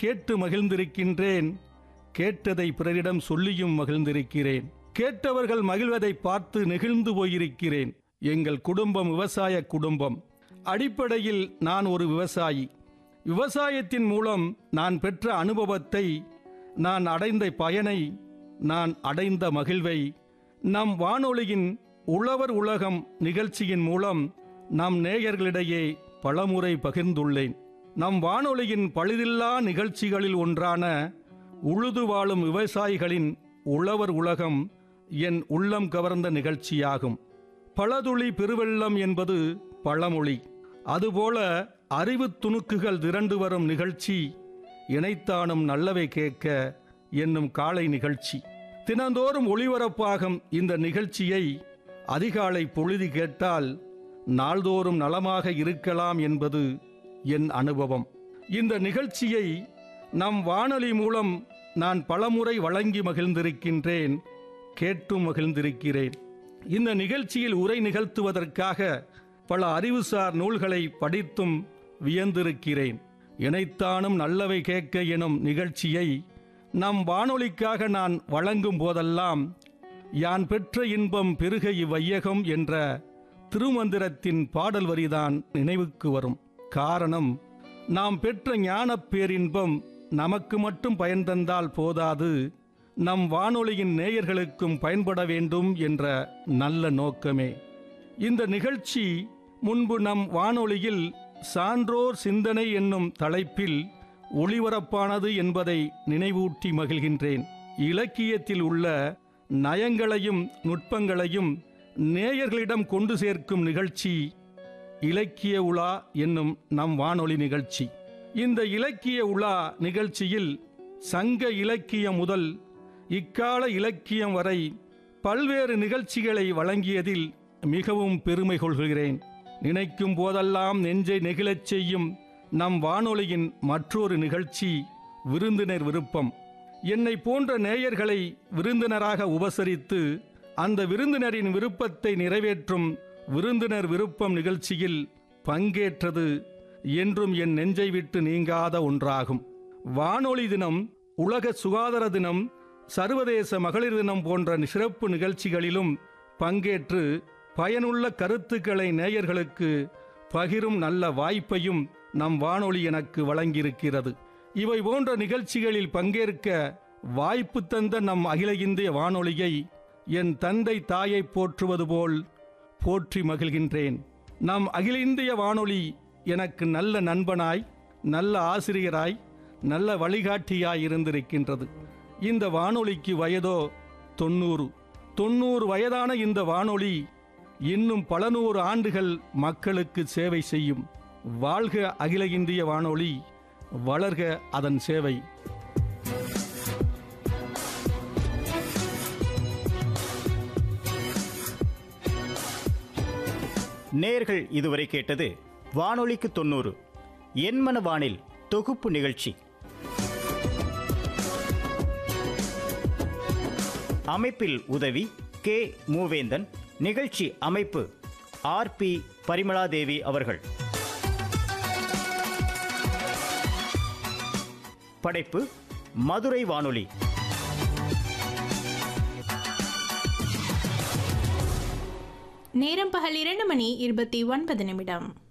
கேட்டு மகிழ்ந்திருக்கின்றேன் கேட்டதை பிறரிடம் சொல்லியும் மகிழ்ந்திருக்கிறேன் கேட்டவர்கள் மகிழ்வதை பார்த்து நெகிழ்ந்து போயிருக்கிறேன் எங்கள் குடும்பம் விவசாய குடும்பம் அடிப்படையில் நான் ஒரு விவசாயி விவசாயத்தின் மூலம் நான் பெற்ற அனுபவத்தை நான் அடைந்த பயனை நான் அடைந்த மகிழ்வை நம் வானொலியின் உழவர் உலகம் நிகழ்ச்சியின் மூலம் நம் நேயர்களிடையே பலமுறை பகிர்ந்துள்ளேன் நம் வானொலியின் பழுதில்லா நிகழ்ச்சிகளில் ஒன்றான உழுது வாழும் விவசாயிகளின் உழவர் உலகம் என் உள்ளம் கவர்ந்த நிகழ்ச்சியாகும் பழதுளி பெருவெள்ளம் என்பது பழமொழி அதுபோல அறிவு துணுக்குகள் திரண்டு வரும் நிகழ்ச்சி இணைத்தானும் நல்லவை கேட்க என்னும் காலை நிகழ்ச்சி தினந்தோறும் ஒளிபரப்பாகும் இந்த நிகழ்ச்சியை அதிகாலை பொழுது கேட்டால் நாள்தோறும் நலமாக இருக்கலாம் என்பது என் அனுபவம் இந்த நிகழ்ச்சியை நம் வானொலி மூலம் நான் பலமுறை வழங்கி மகிழ்ந்திருக்கின்றேன் கேட்டும் மகிழ்ந்திருக்கிறேன் இந்த நிகழ்ச்சியில் உரை நிகழ்த்துவதற்காக பல அறிவுசார் நூல்களை படித்தும் வியந்திருக்கிறேன் இணைத்தானும் நல்லவை கேட்க எனும் நிகழ்ச்சியை நம் வானொலிக்காக நான் வழங்கும் போதெல்லாம் யான் பெற்ற இன்பம் பெருக இவ்வையகம் என்ற திருமந்திரத்தின் பாடல் வரிதான் நினைவுக்கு வரும் காரணம் நாம் பெற்ற ஞானப் பேரின்பம் நமக்கு மட்டும் பயன் தந்தால் போதாது நம் வானொலியின் நேயர்களுக்கும் பயன்பட வேண்டும் என்ற நல்ல நோக்கமே இந்த நிகழ்ச்சி முன்பு நம் வானொலியில் சான்றோர் சிந்தனை என்னும் தலைப்பில் ஒளிபரப்பானது என்பதை நினைவூட்டி மகிழ்கின்றேன் இலக்கியத்தில் உள்ள நயங்களையும் நுட்பங்களையும் நேயர்களிடம் கொண்டு சேர்க்கும் நிகழ்ச்சி இலக்கிய உலா என்னும் நம் வானொலி நிகழ்ச்சி இந்த இலக்கிய உலா நிகழ்ச்சியில் சங்க இலக்கியம் முதல் இக்கால இலக்கியம் வரை பல்வேறு நிகழ்ச்சிகளை வழங்கியதில் மிகவும் பெருமை கொள்கிறேன் நினைக்கும் போதெல்லாம் நெஞ்சை நெகிழச் செய்யும் நம் வானொலியின் மற்றொரு நிகழ்ச்சி விருந்தினர் விருப்பம் என்னை போன்ற நேயர்களை விருந்தினராக உபசரித்து அந்த விருந்தினரின் விருப்பத்தை நிறைவேற்றும் விருந்தினர் விருப்பம் நிகழ்ச்சியில் பங்கேற்றது என்றும் என் நெஞ்சை விட்டு நீங்காத ஒன்றாகும் வானொலி தினம் உலக சுகாதார தினம் சர்வதேச மகளிர் தினம் போன்ற சிறப்பு நிகழ்ச்சிகளிலும் பங்கேற்று பயனுள்ள கருத்துக்களை நேயர்களுக்கு பகிரும் நல்ல வாய்ப்பையும் நம் வானொலி எனக்கு வழங்கியிருக்கிறது இவை போன்ற நிகழ்ச்சிகளில் பங்கேற்க வாய்ப்பு தந்த நம் அகில இந்திய வானொலியை என் தந்தை தாயை போற்றுவது போல் போற்றி மகிழ்கின்றேன் நம் அகில இந்திய வானொலி எனக்கு நல்ல நண்பனாய் நல்ல ஆசிரியராய் நல்ல வழிகாட்டியாய் இருந்திருக்கின்றது இந்த வானொலிக்கு வயதோ தொண்ணூறு தொண்ணூறு வயதான இந்த வானொலி இன்னும் பல நூறு ஆண்டுகள் மக்களுக்கு சேவை செய்யும் வாழ்க அகில இந்திய வானொலி வளர்க அதன் சேவை நேர்கள் இதுவரை கேட்டது வானொலிக்கு தொண்ணூறு எண்மன வானில் தொகுப்பு நிகழ்ச்சி அமைப்பில் உதவி கே மூவேந்தன் நிகழ்ச்சி அமைப்பு ஆர் பி பரிமளாதேவி அவர்கள் படைப்பு மதுரை வானொலி நேரம் பகல் இரண்டு மணி இருபத்தி ஒன்பது நிமிடம்